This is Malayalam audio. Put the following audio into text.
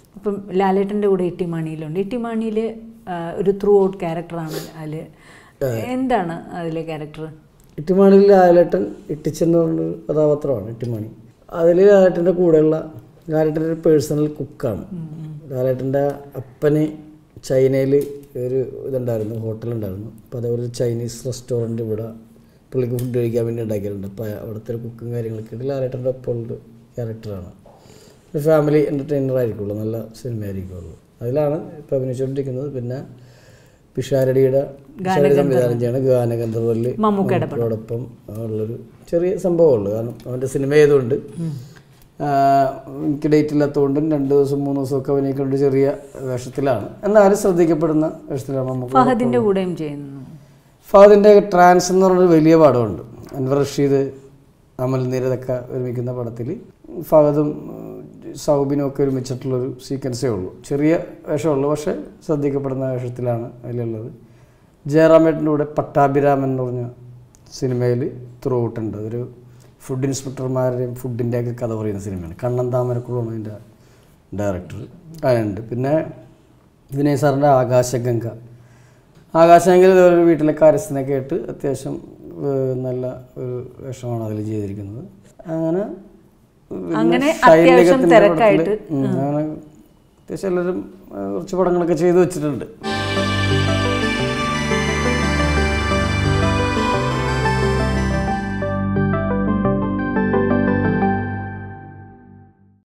ഇപ്പം ലാലേട്ടൻ്റെ കൂടെ ഇട്ടിമാണിയിലുണ്ട് ഇട്ടിമാണിയിൽ ഒരു ത്രൂ ഔട്ട് ക്യാരക്ടറാണ് അതിൽ എന്താണ് അതിലെ ക്യാരക്ടർ ഇട്ടിമാണിയിൽ ലാലേട്ടൻ ഇട്ടിച്ചെന്ന് പറഞ്ഞൊരു കഥാപാത്രമാണ് ഇട്ടിമാണി അതിൽ ലാലേട്ടൻ്റെ കൂടെയുള്ള ലാലേട്ടൻ്റെ ഒരു പേഴ്സണൽ കുക്കാണ് ലാലേട്ടൻ്റെ അപ്പന് ചൈനയിൽ ഒരു ഇതുണ്ടായിരുന്നു ഹോട്ടലുണ്ടായിരുന്നു അപ്പോൾ അതേപോലെ ഒരു ചൈനീസ് റെസ്റ്റോറൻറ്റ് ഇവിടെ പുള്ളിക്ക് ഫുഡ് കഴിക്കാൻ വേണ്ടി ഉണ്ടാക്കിയിട്ടുണ്ട് അപ്പോൾ അവിടുത്തെ ഒരു കുക്കും കാര്യങ്ങളൊക്കെ ആയിട്ട് ലാലേട്ടൻ്റെ ഒപ്പമുള്ള ക്യാരക്ടറാണ് ഒരു ഫാമിലി എൻ്റർടൈനർ ആയിരിക്കുള്ളൂ നല്ല സിനിമയായിരിക്കുള്ളൂ അതിലാണ് ഇപ്പോൾ അഭിനയിച്ചുകൊണ്ടിരിക്കുന്നത് പിന്നെ പിഷാരടിയുടെ പിഷാരടി സംവിധാനം ചെയ്യണ ഗാനഗന്ധർവല്ല് മമ്മൂക്കയുടെ മമ്മൂക്കയോടൊപ്പം ഉള്ളൊരു ചെറിയ സംഭവമുള്ളൂ കാരണം അവൻ്റെ സിനിമ ആയതുകൊണ്ട് ആഹ് എനിക്ക് ഡേറ്റ് ഇല്ലാത്തതുകൊണ്ടും രണ്ട് ദിവസം മൂന്ന് ദിവസമൊക്കെ അഭിനയിക്കേണ്ട ഒരു ചെറിയ വേഷത്തിലാണ് എന്നാലും ശ്രദ്ധിക്കപ്പെടുന്ന വേഷത്തിലാണ് നമുക്ക് ഫഹദിൻ്റെ കൂടെയും ചെയ്യുന്നു ഫഹദിൻ്റെ ട്രാൻസ് എന്ന് പറഞ്ഞൊരു വലിയ പടമുണ്ട് അൻവർ റഷീദ് അമൽ നീരതൊക്കെ ഒരുമിക്കുന്ന പടത്തിൽ ഫഹദും ഏഹ്, സൗബിനും ഒക്കെ ഒരുമിച്ചിട്ടുള്ളൊരു സീക്വൻസേ ഉള്ളൂ ചെറിയ വേഷമുള്ളൂ പക്ഷേ ശ്രദ്ധിക്കപ്പെടുന്ന വേഷത്തിലാണ് അതിലുള്ളത് ജയറാമേട്ടൻ്റെ കൂടെ പട്ടാഭിരാമൻ എന്ന് പറഞ്ഞ സിനിമയിൽ ത്രൂ ഔട്ടുണ്ട് അതൊരു ഫുഡ് ഇൻസ്പെക്ടർമാരുടെയും ഫുഡിൻ്റെയൊക്കെ കഥ പറയുന്ന സിനിമയാണ് കണ്ണൻ താമരക്കുളമാണ് അതിൻ്റെ ഡയറക്ടർ അതിനുണ്ട് പിന്നെ വിനയ് സാറിൻ്റെ ആകാശഗംഗ ആകാശമെങ്കിൽ ഇതുപോലെ ഒരു വീട്ടിലെ കാര്യസ്ഥനൊക്കെ ആയിട്ട് അത്യാവശ്യം ഏഹ്, നല്ല ഒരു വേഷമാണ് അതിൽ ചെയ്തിരിക്കുന്നത് അങ്ങനെ പിന്നെ അങ്ങനെ ശൈലജത്തിന്റെ അത്യാവശ്യം പടത്തില്, തിരക്കായിട്ട്, ഉം, അങ്ങനെ അത്യാവശ്യം എല്ലാവരും ഏഹ്, കുറച്ച് പടങ്ങളൊക്കെ ചെയ്തു വെച്ചിട്ടുണ്ട്